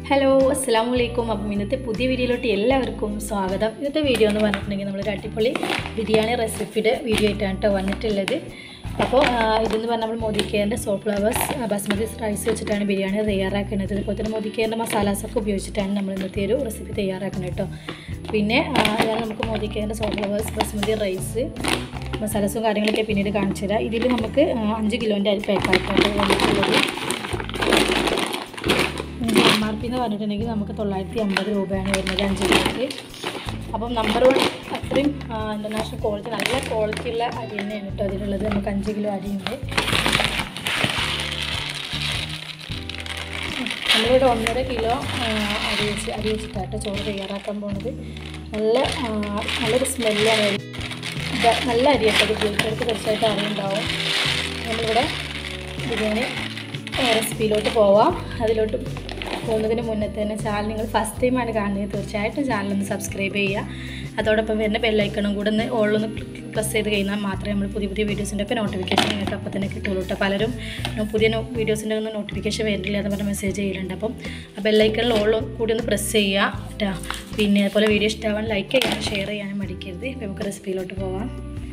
hello അസ്സാം വലൈക്കും അപ്പം ഇന്നത്തെ പുതിയ വീഡിയോയിലോട്ട് എല്ലാവർക്കും സ്വാഗതം ഇന്നത്തെ വീഡിയോ എന്ന് പറഞ്ഞിട്ടുണ്ടെങ്കിൽ നമ്മളൊരു അടിപൊളി ബിരിയാണി റെസിപ്പിയുടെ വീഡിയോ ആയിട്ടാണ് കേട്ടോ വന്നിട്ടുള്ളത് അപ്പോൾ ആ, ഇതെന്ന് പറഞ്ഞാൽ നമ്മൾ മോദിക്കേറിൻ്റെ സോപ്പ് ഫ്ലവേഴ്സ് ബസ്മതി റൈസ് വെച്ചിട്ടാണ് ബിരിയാണി തയ്യാറാക്കുന്നത് അതുപോലെ തന്നെ മോദിക്കേറിൻ്റെ മസാലാസൊക്കെ ഉപയോഗിച്ചിട്ടാണ് നമ്മൾ ഇന്നത്തെ ഒരു റെസിപ്പി തയ്യാറാക്കുന്നത് കേട്ടോ പിന്നെ ആ, ഞാൻ നമുക്ക് മോദിക്കേറിൻ്റെ സോപ്പ് ഫ്ലവേഴ്സ് ബസ്മതി റൈസ് മസാലസും കാര്യങ്ങളൊക്കെ പിന്നീട് കാണിച്ചു തരാം ഇതിൽ നമുക്ക് ആ, അഞ്ച് കിലോൻ്റെ അരി പാക്കായിട്ടാണ് വന്നിട്ടുള്ളത് എം ആർ പി എന്ന് പറഞ്ഞിട്ടുണ്ടെങ്കിൽ നമുക്ക് തൊള്ളായിരത്തി അമ്പത് രൂപയാണ് വരുന്നത് അഞ്ച് കിലോയ്ക്ക് അപ്പം നമ്പർ വൺ അത്രയും ഇൻ്റർനാഷണൽ ക്വാളിറ്റി നല്ല ക്വാളിറ്റി ഉള്ള അരി തന്നെയാണ് കേട്ടോ അതിലുള്ളത് നമുക്ക് അഞ്ച് കിലോ അരിയുണ്ട് നമ്മളിവിടെ ഒന്നര കിലോ ആ, അരി വെച്ച് അരി വെച്ചിട്ടാട്ടോ ചോറ് തയ്യാറാക്കാൻ പോകുന്നത് നല്ല ആ, നല്ലൊരു സ്മെല്ലാണ് ഇത് നല്ല അരിയൊക്കെ അത് ഉപയോഗിച്ചവർക്ക് തീർച്ചയായിട്ടും അറിയുണ്ടാവും നമ്മളിവിടെ ബിരിയാണി റെസിപ്പിയിലോട്ട് പോവാം അതിലോട്ട് പോകുന്നതിന് മുന്നേ തന്നെ ചാനൽ നിങ്ങൾ ഫസ്റ്റ് ടൈമാണ് കാണുന്നത് തീർച്ചയായിട്ടും ചാനലൊന്ന് സബ്സ്ക്രൈബ് ചെയ്യുക അതോടൊപ്പം വരുന്ന ബെല്ലൈക്കണും കൂടെ ഒന്ന് ഓളൊന്ന് പ്രസ് ചെയ്ത് കഴിഞ്ഞാൽ മാത്രമേ നമ്മൾ പുതിയ പുതിയ വീഡിയോസിൻ്റെ ഒക്കെ നോട്ടിഫിക്കേഷൻ നിങ്ങൾക്ക് അപ്പോൾ തന്നെ കിട്ടുള്ളൂ കേട്ടോ പലരും ഉം, പുതിയ വീഡിയോസിൻ്റെ ഒന്നും നോട്ടിഫിക്കേഷൻ വരില്ല എന്ന് പറഞ്ഞ് മെസ്സേജ് ചെയ്യലുണ്ട് അപ്പം ആ ബെല്ലൈക്കണിൽ ഓൾ കൂടി ഒന്ന് പ്രസ് ചെയ്യുക കേട്ടോ പിന്നെ അതുപോലെ വീഡിയോ ഇഷ്ടമാവാൻ ലൈക്ക് ചെയ്യാനും ഷെയർ ചെയ്യാനും മടിക്കരുത് അപ്പോൾ നമുക്ക് റെസിപ്പിയിലോട്ട് പോവാം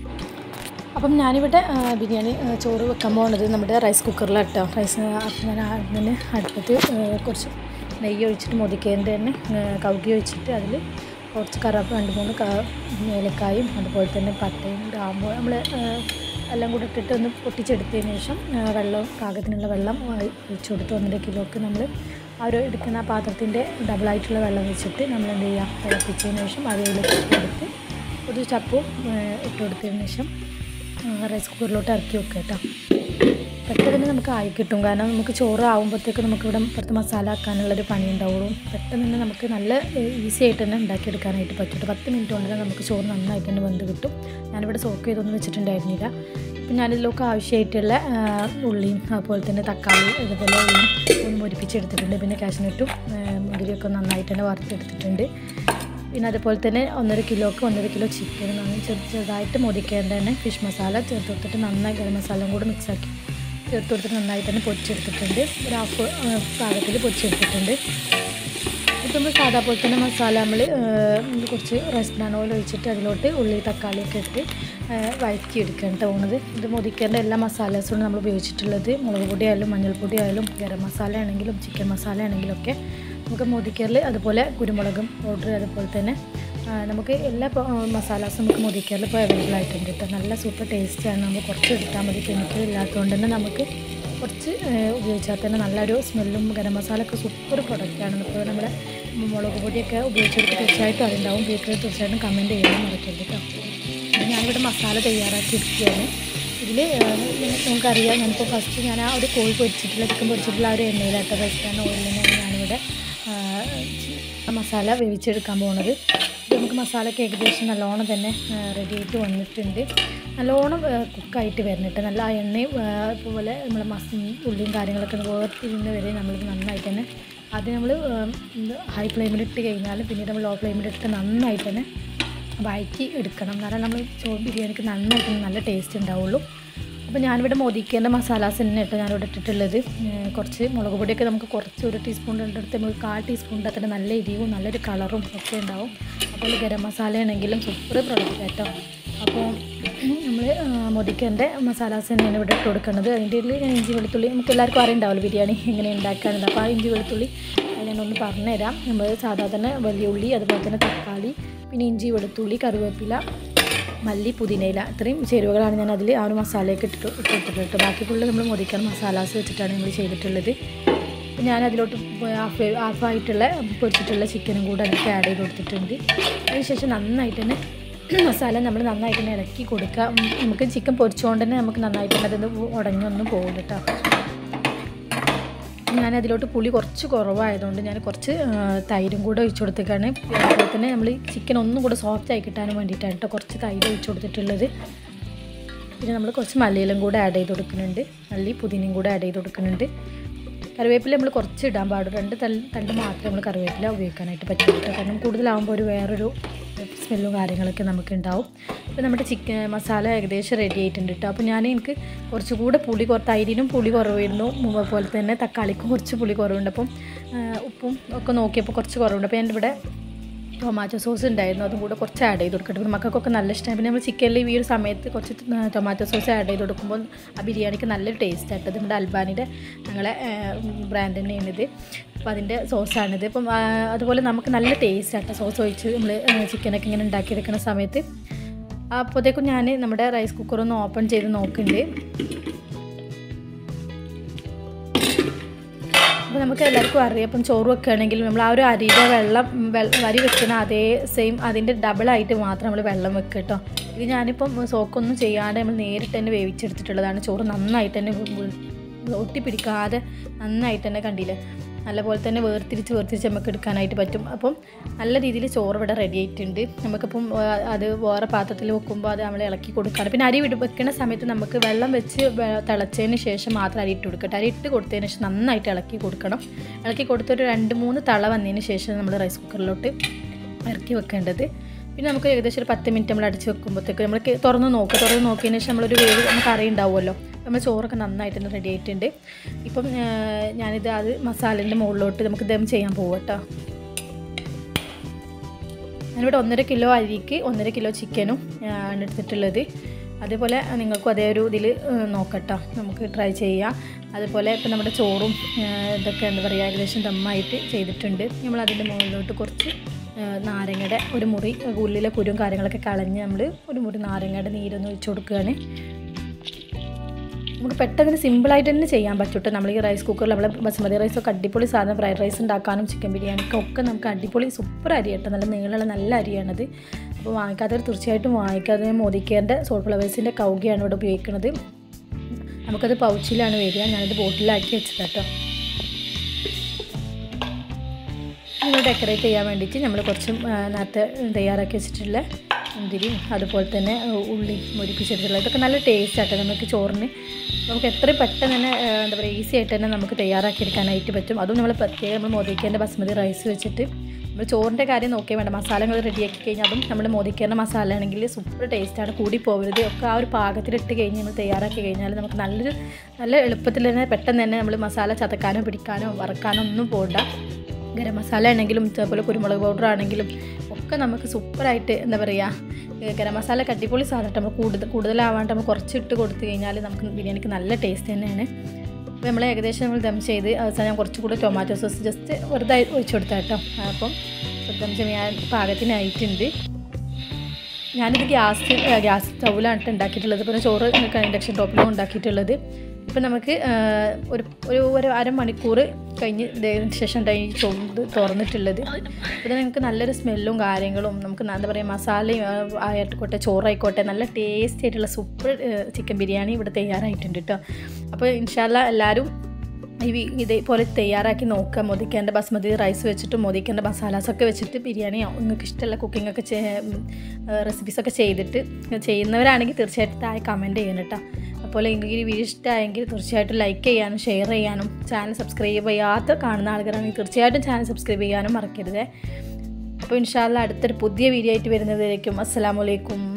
അപ്പം ഞാനിവിടെ ആ, ബിരിയാണി ആ, ചോറ് വെക്കാൻ പോകുന്നത് നമ്മുടെ റൈസ് കുക്കറിലാണ് കേട്ടോ റൈസ് അപ്പം ഞാൻ അതിന് അടുപ്പത്ത് ആ, കുറച്ച് നെയ്യ് ഒഴിച്ചിട്ട് മുതിക്കേൻ്റെ തന്നെ ആ, കൗകി ഒഴിച്ചിട്ട് അതിൽ കുറച്ച് കറാപ്പ് രണ്ട് മൂന്ന് ക ഏലക്കായും അതുപോലെ തന്നെ പട്ടയും ഗ്രാമ്പു നമ്മൾ എല്ലാം കൂടെ ഇട്ടിട്ട് ഒന്ന് പൊട്ടിച്ചെടുത്തതിന് ശേഷം ആ, വെള്ളം പാകത്തിനുള്ള വെള്ളം ഒഴി- ഒഴിച്ചു കൊടുത്ത് ഒന്നര കിലോക്ക് നമ്മൾ ആ ഒരു എടുക്കുന്ന ആ പാത്രത്തിൻ്റെ ഡബിളായിട്ടുള്ള വെള്ളം വെച്ചിട്ട് നമ്മൾ എന്ത് ചെയ്യുക തിളപ്പിച്ചതിന് ശേഷം അതിലേക്ക് ഇട്ട് കൊടുത്ത് ഒരു ചപ്പും ആ, ഇട്ട് കൊടുത്തതിന് ശേഷം ആ, റൈസ് കുക്കറിലോട്ട് ഇറക്കി വെക്കുക കേട്ടോ പെട്ടെന്ന് തന്നെ നമുക്ക് ആയി കിട്ടും കാരണം നമുക്ക് ചോറ് ആകുമ്പോഴത്തേക്ക് നമുക്ക് ഇവിടെ പുറത്ത് മസാല ആക്കാനുള്ളൊരു പണി ഉണ്ടാവുള്ളൂ പെട്ടെന്ന് തന്നെ നമുക്ക് നല്ല ഈസി ആയിട്ട് തന്നെ ഉണ്ടാക്കിയെടുക്കാനായിട്ട് പറ്റും ഒരു പത്ത് മിനിറ്റ് കൊണ്ട് തന്നെ നമുക്ക് ചോറ് നന്നായിട്ട് തന്നെ വെന്ത് കിട്ടും ഞാനിവിടെ സോക്ക് ചെയ്തൊന്നും വെച്ചിട്ടുണ്ടായിരുന്നില്ല അപ്പം ഞാനിതിലൊക്കെ ആവശ്യമായിട്ടുള്ള ആ, ഉള്ളിയും അതുപോലെ തന്നെ തക്കാളി അതുപോലെ ഉള്ളിയും ഒന്ന് മുരിപ്പിച്ചെടുത്തിട്ടുണ്ട് പിന്നെ കാഷ്നട്ടും മുന്തിരിയൊക്കെ നന്നായിട്ട് തന്നെ വറുത്തെടുത്തിട്ടുണ്ട് പിന്നെ അതുപോലെ തന്നെ ഒന്നര കിലോക്ക് ഒന്നര കിലോ ചിക്കൻ നന്നായി ചെറു ചെറുതായിട്ട് മുതിക്കേണ്ട തന്നെ ഫിഷ് മസാല ചേർത്ത് കൊടുത്തിട്ട് നന്നായി ഗരം മസാലയും കൂടെ മിക്സാക്കി ചേർത്ത് കൊടുത്തിട്ട് നന്നായിട്ട് തന്നെ പൊരിച്ചെടുത്തിട്ടുണ്ട് ഒരു ഹാഫ് പാകത്തിൽ പൊരിച്ചെടുത്തിട്ടുണ്ട് ഇപ്പം നമ്മൾ സാധാ പോലെ തന്നെ മസാല നമ്മൾ കുറച്ച് റൈസ് ബ്രാൻ ഓയിൽ ഒഴിച്ചിട്ട് അതിലോട്ട് ഉള്ളി തക്കാളിയൊക്കെ ഇട്ട് ആ, വഴറ്റിയെടുക്കുകയാണ് പോകുന്നത് ഇത് മുതിക്കേണ്ട എല്ലാ മസാലാസും നമ്മൾ ഉപയോഗിച്ചിട്ടുള്ളത് മുളക് പൊടി ആയാലും മഞ്ഞൾപ്പൊടി ആയാലും ഗരം മസാല ആണെങ്കിലും ചിക്കൻ മസാല ആണെങ്കിലും ഒക്കെ നമുക്ക് മോദിക്കറിൽ അതുപോലെ കുരുമുളകും പൗഡർ അതുപോലെ തന്നെ ആ, നമുക്ക് എല്ലാ മസാലാസും നമുക്ക് മോദിക്കറിൽ ഇപ്പോൾ അവൈലബിൾ ആയിട്ടുണ്ട് കേട്ടോ നല്ല സൂപ്പർ ടേസ്റ്റാണ് നമുക്ക് കുറച്ച് എടുത്താൽ മതി കെമിക്കൽ ഇല്ലാത്തതുകൊണ്ട് തന്നെ നമുക്ക് കുറച്ച് ഏഹ്, ഉപയോഗിച്ചാൽ തന്നെ നല്ലൊരു സ്മെല്ലും ഗരം മസാല ഒക്കെ സൂപ്പർ പ്രൊഡക്റ്റാണ് ഇപ്പോൾ നമ്മുടെ മുളക് പൊടിയൊക്കെ ഉപയോഗിച്ചവർക്ക് തീർച്ചയായിട്ടും അതുണ്ടാവും ഉപയോഗിക്കുന്നത് തീർച്ചയായിട്ടും കമൻറ്റ് ചെയ്യാൻ മറക്കരുത് കേട്ടോ അപ്പോൾ ഞാനിവിടെ മസാല തയ്യാറാക്കി എടുക്കുകയാണ് ഇതിൽ നമുക്കറിയാം ഞാനിപ്പോൾ ഫസ്റ്റ് ഞാൻ ആ ഒരു കോഴി പൊരിച്ചിട്ടുള്ള ചിക്കൻ പൊരിച്ചിട്ടുള്ള ആ ഒരു എണ്ണയിലാട്ടോ വെച്ചിട്ടാണ് ഓയിലിനാണ് ഞാനിവിടെ ആ, ആ മസാല വേവിച്ചെടുക്കാൻ പോകുന്നത് ഇത് നമുക്ക് മസാലയ്ക്ക് ഏകദേശം നല്ലോണം തന്നെ റെഡി ആയിട്ട് വന്നിട്ടുണ്ട് നല്ലോണം കുക്കായിട്ട് വരണിട്ട് നല്ല ആ എണ്ണയും ആ, ഇതുപോലെ നമ്മൾ മസ ഉള്ളിയും കാര്യങ്ങളൊക്കെ വേർത്തിരുന്ന് വരെ നമ്മൾ നന്നായിട്ട് തന്നെ ആദ്യം നമ്മൾ ഹൈ ഫ്ലെയിമിലിട്ട് കഴിഞ്ഞാലും പിന്നീട് നമ്മൾ ലോ ഫ്ലെയിമിലിട്ട് നന്നായിട്ട് തന്നെ വഴറ്റി എടുക്കണം എന്നാലേ നമ്മൾ ചോറ് ബിരിയാണിക്ക് നന്നായിട്ട് നല്ല ടേസ്റ്റ് ഉണ്ടാവുള്ളൂ അപ്പോൾ ഞാനിവിടെ മോദിക്കേൻ്റെ മസാലാസ് തന്നെ കേട്ടോ ഞാനിവിടെ ഇട്ടിട്ടുള്ളത് ഏഹ് കുറച്ച് മുളക് പൊടിയൊക്കെ നമുക്ക് കുറച്ച് ഒരു ടീസ്പൂണിൻ്റെ അടുത്ത് നമുക്ക് കാൽ ടീസ്പൂണിൻ്റെ തന്നെ നല്ല എരിവും നല്ലൊരു കളറും ഒക്കെ ഉണ്ടാവും അപ്പോൾ ഗരം മസാല ആണെങ്കിലും സൂപ്പർ പ്രൊഡക്റ്റ് കേട്ടോ അപ്പോൾ നമ്മൾ മോദിക്കേൻ്റെ മസാലാസ് തന്നെയാണ് ഇവിടെ ഇട്ട് കൊടുക്കുന്നത് അതിൻ്റെ ഉള്ളിൽ ഞാൻ ഇഞ്ചി വെളുത്തുള്ളി നമുക്ക് എല്ലാവർക്കും അറിയുണ്ടാവുമല്ലോ ബിരിയാണി എങ്ങനെ ഉണ്ടാക്കാനുണ്ട് അപ്പോൾ ആ ഇഞ്ചി വെളുത്തുള്ളി അത് ഞാനൊന്ന് പറഞ്ഞുതരാം നമ്മൾ സാധാരണ വലിയ ഉള്ളി അതുപോലെ തന്നെ തക്കാളി പിന്നെ ഇഞ്ചി വെളുത്തുള്ളി കറിവേപ്പില മല്ലി പുതിനയില ഇത്രയും ചേരുവകളാണ് ഞാൻ അതിൽ ആ ഒരു മസാലയൊക്കെ ഇട്ടിട്ട് ഇട്ടിട്ടുള്ളത് കേട്ടോ ബാക്കി ഫുള്ള് നമ്മൾ മുറിക്കാൻ മസാലാസ് വെച്ചിട്ടാണ് നമ്മൾ ചെയ്തിട്ടുള്ളത് അപ്പോൾ ഞാൻ അതിലോട്ട് ഹാഫ് ഹാഫായിട്ടുള്ള പൊരിച്ചിട്ടുള്ള ചിക്കനും കൂടെ അതിലേക്ക് ആഡ് ചെയ്ത് കൊടുത്തിട്ടുണ്ട് അതിനുശേഷം നന്നായിട്ട് തന്നെ മസാല നമ്മൾ നന്നായിട്ട് തന്നെ ഇളക്കി കൊടുക്കുക ഉം, നമുക്ക് ചിക്കൻ പൊരിച്ചുകൊണ്ട് തന്നെ നമുക്ക് നന്നായിട്ട് തന്നെ അതൊന്ന് ഉടഞ്ഞൊന്നും പോകും കേട്ടോ ഞാൻ അതിലോട്ട് പുളി കുറച്ച് കുറവായതുകൊണ്ട് ഞാൻ കുറച്ച് ആ, തൈരും കൂടെ ഒഴിച്ചു കൊടുത്തേക്കാണ് അതുപോലെ തന്നെ നമ്മൾ ചിക്കൻ ഒന്നും കൂടെ സോഫ്റ്റ് ആയി കിട്ടാൻ വേണ്ടിയിട്ടാണ് കേട്ടോ കുറച്ച് തൈര് ഒഴിച്ചു കൊടുത്തിട്ടുള്ളത് പിന്നെ നമ്മൾ കുറച്ച് മല്ലിയിലും കൂടെ ആഡ് ചെയ്ത് കൊടുക്കുന്നുണ്ട് മല്ലി പുതിനയും കൂടെ ആഡ് ചെയ്ത് കൊടുക്കുന്നുണ്ട് കറിവേപ്പില നമ്മൾ കുറച്ച് ഇടാൻ പാടും രണ്ട് തൽ തണ്ട് മാത്രമേ നമ്മൾ കറിവേപ്പില ഉപയോഗിക്കാനായിട്ട് പറ്റുള്ളൂ കേട്ടോ കാരണം കൂടുതലാകുമ്പോൾ ഒരു വേറൊരു സ്മെല്ലും കാര്യങ്ങളൊക്കെ നമുക്ക് ഉണ്ടാവും അപ്പോൾ നമ്മുടെ ചിക്കൻ മസാല ഏകദേശം റെഡി ആയിട്ടുണ്ട് കേട്ടോ അപ്പോൾ ഞാൻ എനിക്ക് കുറച്ചുകൂടെ പുളി കുറ തൈരിനും പുളി കുറവായിരുന്നു അതുപോലെ തന്നെ തക്കാളിക്കും കുറച്ച് പുളി കുറവുണ്ട് അപ്പം ആ, ഉപ്പും ഒക്കെ നോക്കിയപ്പോൾ കുറച്ച് കുറവുണ്ട് അപ്പോൾ ഞാൻ ഇവിടെ ടൊമാറ്റോ സോസ് ഉണ്ടായിരുന്നു അതും കൂടെ കുറച്ച് ആഡ് ചെയ്ത് കൊടുക്കട്ടെ പിന്നെ മക്കൾക്കൊക്കെ നല്ല ഇഷ്ടമാണ് പിന്നെ നമ്മൾ ചിക്കനിൽ ഈ ഒരു സമയത്ത് കുറച്ച് ടൊമാറ്റോ സോസ് ആഡ് ചെയ്ത് കൊടുക്കുമ്പോൾ ആ ബിരിയാണിക്ക് നല്ലൊരു ടേസ്റ്റ് ആയിട്ട് നമ്മുടെ അൽബാനിയുടെ ഞങ്ങളെ ബ്രാൻഡ് തന്നെയാണ് ഇത് അപ്പോൾ അതിൻ്റെ സോസാണിത് അപ്പം ആ, അതുപോലെ നമുക്ക് നല്ല ടേസ്റ്റ് ആട്ടോ സോസ് ഒഴിച്ച് നമ്മൾ ചിക്കനൊക്കെ ഇങ്ങനെ ഉണ്ടാക്കിയെടുക്കുന്ന സമയത്ത് അപ്പോഴത്തേക്കും ഞാൻ നമ്മുടെ റൈസ് കുക്കർ ഒന്ന് ഓപ്പൺ ചെയ്ത് നോക്കുന്നുണ്ട് അപ്പോൾ നമുക്ക് എല്ലാവർക്കും അറിയാം ഇപ്പം ചോറ് വെക്കുകയാണെങ്കിൽ നമ്മൾ ആ ഒരു അരിയുടെ വെള്ളം വെള്ളം അരി വെക്കുന്ന അതേ സെയിം അതിൻ്റെ ഡബിളായിട്ട് മാത്രം നമ്മൾ വെള്ളം വെക്കുക കേട്ടോ ഇത് ഞാനിപ്പം സോക്കൊന്നും ചെയ്യാതെ നമ്മൾ നേരിട്ട് തന്നെ വേവിച്ചെടുത്തിട്ടുള്ളതാണ് ചോറ് നന്നായിട്ട് തന്നെ വി- വി- ഒട്ടിപ്പിടിക്കാതെ നന്നായിട്ട് തന്നെ കണ്ടില്ലേ നല്ലപോലെ തന്നെ വേർതിരിച്ച് വേർതിരിച്ച് നമുക്ക് എടുക്കാനായിട്ട് പറ്റും അപ്പം നല്ല രീതിയിൽ ചോറ് ഇവിടെ റെഡി ആയിട്ടുണ്ട് നമുക്കിപ്പം ആ, അത് വേറെ പാത്രത്തിൽ വെക്കുമ്പോൾ അത് നമ്മൾ ഇളക്കി കൊടുക്കാറ് പിന്നെ അരി വിട് വെക്കുന്ന സമയത്ത് നമുക്ക് വെള്ളം വെച്ച് വെ- തിളച്ചതിന് ശേഷം മാത്രം അരി ഇട്ട് കൊടുക്കട്ടെ അരി ഇട്ട് കൊടുത്തതിന് ശേഷം നന്നായിട്ട് ഇളക്കി കൊടുക്കണം ഇളക്കി കൊടുത്തൊരു രണ്ട് മൂന്ന് തള വന്നതിന് ശേഷം നമ്മൾ റൈസ് കുക്കറിലോട്ട് ഇറക്കി വെക്കേണ്ടത് പിന്നെ നമുക്ക് ഏകദേശം ഒരു പത്ത് മിനിറ്റ് നമ്മൾ അടിച്ച് വെക്കുമ്പോഴത്തേക്ക് നമ്മൾ കെ- തുറന്ന് നോക്കുക തുറന്ന് നോക്കിയതിന് ശേഷം നമ്മളൊരു വേവ് നമുക്ക് അറിയുണ്ടാവുമല്ലോ നമ്മൾ ചോറൊക്കെ നന്നായിട്ട് തന്നെ റെഡി ആയിട്ടുണ്ട് ഇപ്പം ആ, ഞാനിത് അത് മസാലേൻ്റെ മുകളിലോട്ട് നമുക്ക് ദം ചെയ്യാൻ പോകും കേട്ടോ ഞാനിവിടെ ഒന്നര കിലോ അരിക്ക് ഒന്നര കിലോ ചിക്കനും ആ, ആണ് എടുത്തിട്ടുള്ളത് അതേപോലെ നിങ്ങൾക്കും അതേ ഒരു ഇതിൽ നോക്കട്ടോ നമുക്ക് ട്രൈ ചെയ്യാം അതുപോലെ ഇപ്പം നമ്മുടെ ചോറും ആ, ഇതൊക്കെ എന്താ പറയുക ഏകദേശം ദമ്മായിട്ട് ചെയ്തിട്ടുണ്ട് നമ്മൾ അതിൻ്റെ മുകളിലോട്ട് കുറച്ച് ആ, നാരങ്ങയുടെ ഒരു മുറി ഉള്ളിലെ കുരും കാര്യങ്ങളൊക്കെ കളഞ്ഞ് നമ്മൾ ഒരു മുറി നാരങ്ങയുടെ നീരൊന്ന് ഒഴിച്ച് കൊടുക്കുകയാണ് നമുക്ക് പെട്ടെന്ന് സിമ്പിളായിട്ട് തന്നെ ചെയ്യാൻ പറ്റും കേട്ടോ നമ്മൾ ഈ റൈസ് കുക്കറിൽ നമ്മൾ ബസ്മതി റൈസൊക്കെ അടിപൊളി സാധനം ഫ്രൈഡ് റൈസ് ഉണ്ടാക്കാനും ചിക്കൻ ബിരിയാണിക്കും ഒക്കെ നമുക്ക് അടിപൊളി സൂപ്പർ അരി കേട്ടോ നല്ല നീളമുള്ള നല്ല അരിയാണത് അപ്പോൾ വാങ്ങിക്കാത്തവർ തീർച്ചയായിട്ടും വാങ്ങിക്കാതെ മോദിക്കേൻ്റെ സോൾ ഫ്ലവേഴ്സിൻ്റെ കൗകിയാണ് ഇവിടെ ഉപയോഗിക്കുന്നത് നമുക്കത് പൗച്ചിലാണ് വരിക ഞാനത് ബോട്ടിലാക്കി വെച്ചത് കേട്ടോ നമ്മൾ ഡെക്കറേറ്റ് ചെയ്യാൻ വേണ്ടിയിട്ട് നമ്മൾ കുറച്ചും ആ, നേരത്തെ തയ്യാറാക്കി വെച്ചിട്ടുള്ള മുന്തിരിയും അതുപോലെ തന്നെ ആ, ഉള്ളി മുരിപ്പിച്ചെടുത്തുള്ള ഇതൊക്കെ നല്ല ടേസ്റ്റ് ആട്ടോ നമുക്ക് ചോറിന് നമുക്ക് എത്രയും പെട്ടെന്ന് തന്നെ ആ, എന്താ പറയുക ഈസി ആയിട്ട് തന്നെ നമുക്ക് തയ്യാറാക്കിയെടുക്കാനായിട്ട് പറ്റും അതും നമ്മൾ പ്രത്യേകം നമ്മൾ മോദിക്കേൻ്റെ ബസ്മതി റൈസ് വെച്ചിട്ട് നമ്മൾ ചോറിൻ്റെ കാര്യം നോക്കിയാൽ വേണ്ട മസാലകൾ റെഡിയാക്കി കഴിഞ്ഞാൽ അതും നമ്മൾ മോദിക്കേൻ്റെ മസാല ആണെങ്കിൽ സൂപ്പർ ടേസ്റ്റാണ് കൂടി പോകരുത് ഒക്കെ ആ ഒരു പാകത്തിലിട്ട് കഴിഞ്ഞ് നമ്മൾ തയ്യാറാക്കി കഴിഞ്ഞാൽ നമുക്ക് നല്ലൊരു നല്ല എളുപ്പത്തിൽ തന്നെ പെട്ടെന്ന് തന്നെ നമ്മൾ മസാല ചതക്കാനോ പിടിക്കാനോ വറക്കാനോ ഒന്നും പോകണ്ട ഗരം മസാല ആണെങ്കിലും ഇതേപോലെ കുരുമുളക് പൗഡർ ആണെങ്കിലും ഒക്കെ നമുക്ക് സൂപ്പറായിട്ട് എന്താ പറയുക ഗരം മസാല അടിപൊളി സാധനം നമ്മൾ കൂടുതൽ കൂടുതലാവാണ്ട് നമ്മൾ കുറച്ചിട്ട് കൊടുത്തു കഴിഞ്ഞാൽ നമുക്ക് ബിരിയാണിക്ക് നല്ല ടേസ്റ്റ് തന്നെയാണ് അപ്പോൾ നമ്മൾ ഏകദേശം നമ്മൾ ദം ചെയ്ത് അവസാനം ഞാൻ കുറച്ചുകൂടി ടൊമാറ്റോ സോസ് ജസ്റ്റ് വെറുതെ ഒഴിച്ചു കൊടുത്താൽ കേട്ടോ അപ്പം ദം ചെയ്യാൻ പാകത്തിനായിട്ടുണ്ട് ഞാനിത് ഗ്യാസ് ഗ്യാസ് സ്റ്റൗവിലാണ് കേട്ടോ ഉണ്ടാക്കിയിട്ടുള്ളത് പിന്നെ ചോറ് ഇൻഡക്ഷൻ ടോപ്പിലും ഉണ്ടാക്കിയിട്ടുള്ളത് ഇപ്പം നമുക്ക് ആ, ഒരു ഒരു ഒരു അരമണിക്കൂർ കഴിഞ്ഞ് ഇതിന് ശേഷം ഈ ചൊന്ത് തുറന്നിട്ടുള്ളത് ഇത് നിങ്ങൾക്ക് നല്ലൊരു സ്മെല്ലും കാര്യങ്ങളും നമുക്ക് എന്താ പറയുക മസാലയും ആ, ആയിക്കോട്ടെ ചോറായിക്കോട്ടെ നല്ല ടേസ്റ്റി ആയിട്ടുള്ള സൂപ്പർ ചിക്കൻ ബിരിയാണി ഇവിടെ തയ്യാറായിട്ടുണ്ട് കേട്ടോ അപ്പോൾ ഇൻഷാല്ല എല്ലാവരും ഈ വി- ഇതേപോലെ തയ്യാറാക്കി നോക്കുക മോദിക്കേൻ്റെ ബസ്മതി റൈസ് വെച്ചിട്ട് മോദിക്കേൻ്റെ മസാലാസൊക്കെ വെച്ചിട്ട് ബിരിയാണിയോ നിങ്ങൾക്ക് ഇഷ്ടമുള്ള കുക്കിംഗ് ഒക്കെ റെസിപ്പീസൊക്കെ ചെയ്തിട്ട് ചെയ്യുന്നവരാണെങ്കിൽ തീർച്ചയായിട്ടും താഴെ കമൻറ്റ് ചെയ്യണം കേട്ടോ അപ്പോൾ നിങ്ങൾക്ക് ഈ വീഡിയോ ഇഷ്ടമായെങ്കിൽ തീർച്ചയായിട്ടും ലൈക്ക് ചെയ്യാനും ഷെയർ ചെയ്യാനും ചാനൽ സബ്സ്ക്രൈബ് ചെയ്യാത്ത കാണുന്ന ആളുകളാണെങ്കിൽ തീർച്ചയായിട്ടും ചാനൽ സബ്സ്ക്രൈബ് ചെയ്യാനും മറക്കരുത് അപ്പോൾ ഇൻഷാല്ല അടുത്തൊരു പുതിയ വീഡിയോ ആയിട്ട് വരുന്നതായിരിക്കും അസ്സാം വലൈക്കും